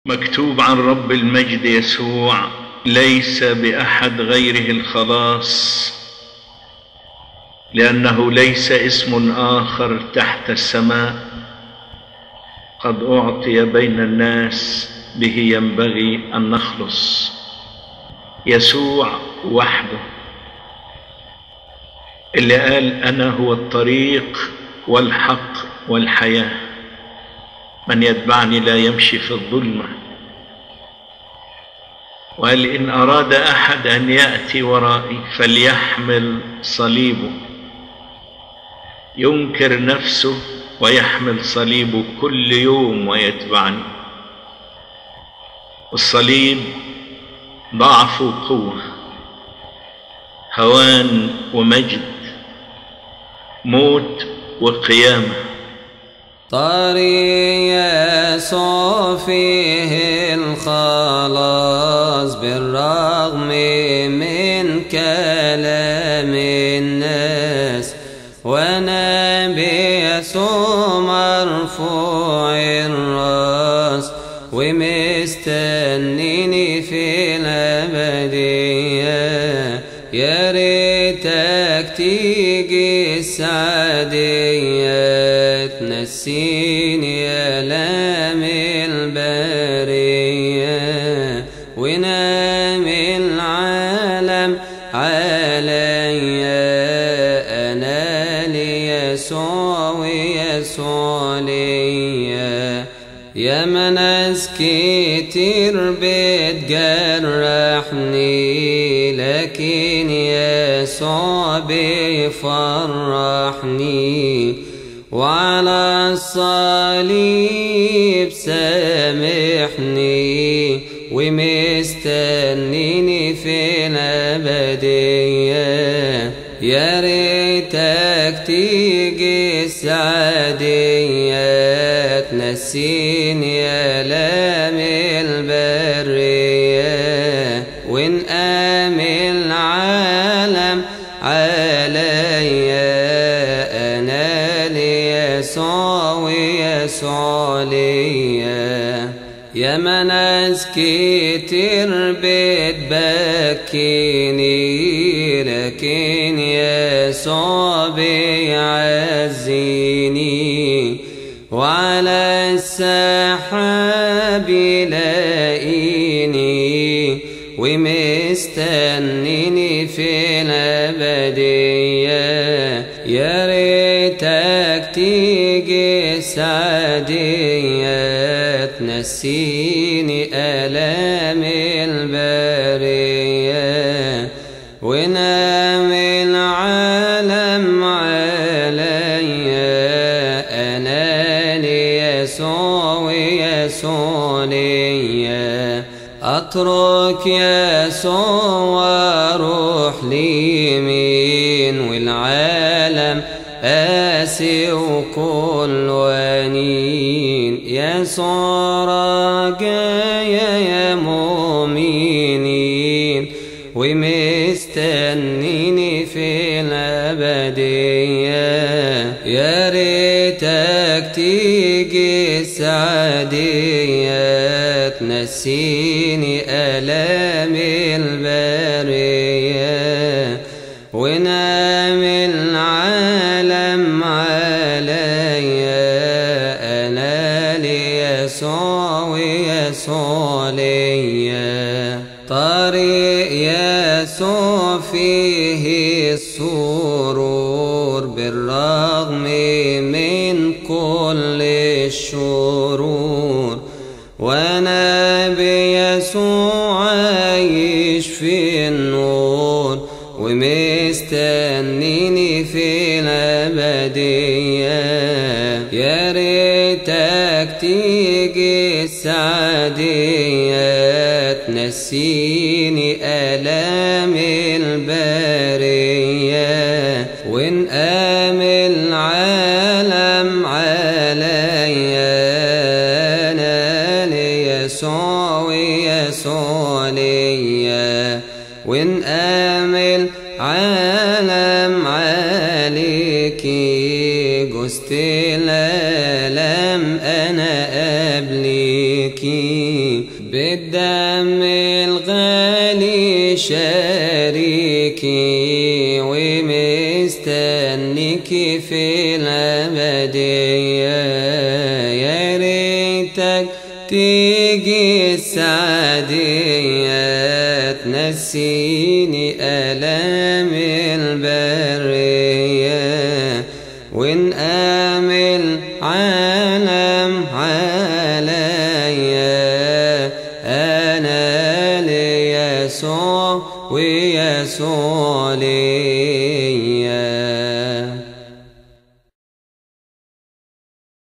مكتوب عن رب المجد يسوع ليس باحد غيره الخلاص لانه ليس اسم اخر تحت السماء قد اعطي بين الناس به ينبغي ان نخلص يسوع وحده اللي قال انا هو الطريق والحق والحياه من يتبعني لا يمشي في الظلمه وقال ان اراد احد ان ياتي ورائي فليحمل صليبه ينكر نفسه ويحمل صليبه كل يوم ويتبعني والصليب ضعف وقوه هوان ومجد موت وقيامه طريق يسوع فيه الخلاص بالرغم من كلام الناس وانا بيسوع مرفوع الراس ومستنيني في الابديه يا ريتك تيجي السعديه تنسيني الام البريه ونام العالم عليا انا ليسوع ويسوع ليا يا مناس كتير بتجرحني لكن يسوع بيفرحني وعلى الصليب سامحني ومستنيني في الأبدية يا ريتك تيجي السعدية تنسيني آلام البرية ونقام العالم عليا أنا ليسوع ويسوع ليا يا مناس كتير بتبكيني لكن يسوع بيعزيني وعلى السحاب يلاقيني ومستنيني في الأبدية يا ريتك تيجي السعدية تنسيني آلام البرية ونام العالم عليا أنا ليسوع ويسوع ليا أترك يسوع واروح ليمين والعالم قاسي وكل ونين يسوع رجايا يا مؤمنين ومستنيني في الأبدية يا ريتك تيجي السعدية تنسيني آلام البرية ونام العالم عليا أنا ليسوع ويسوع ليا طريق يسوع فيه السرور بالرغم من كل الشرور وانا بيسوع عايش في النور ومستنيني في الابديه يا ريتك تيجي السعديه تنسيني الام البريه ونقام العالم عليا انا ليسوع ويسوع ليا ونقام العالم عليكي جوزت الالم انا قبليكي بالدم الغالي شريكي ومستنيك في الأبدية يا ريتك تيجي السعدية تنسيني ألام البرية ونقام العالم عليا أنا ليسوع ويسوع لي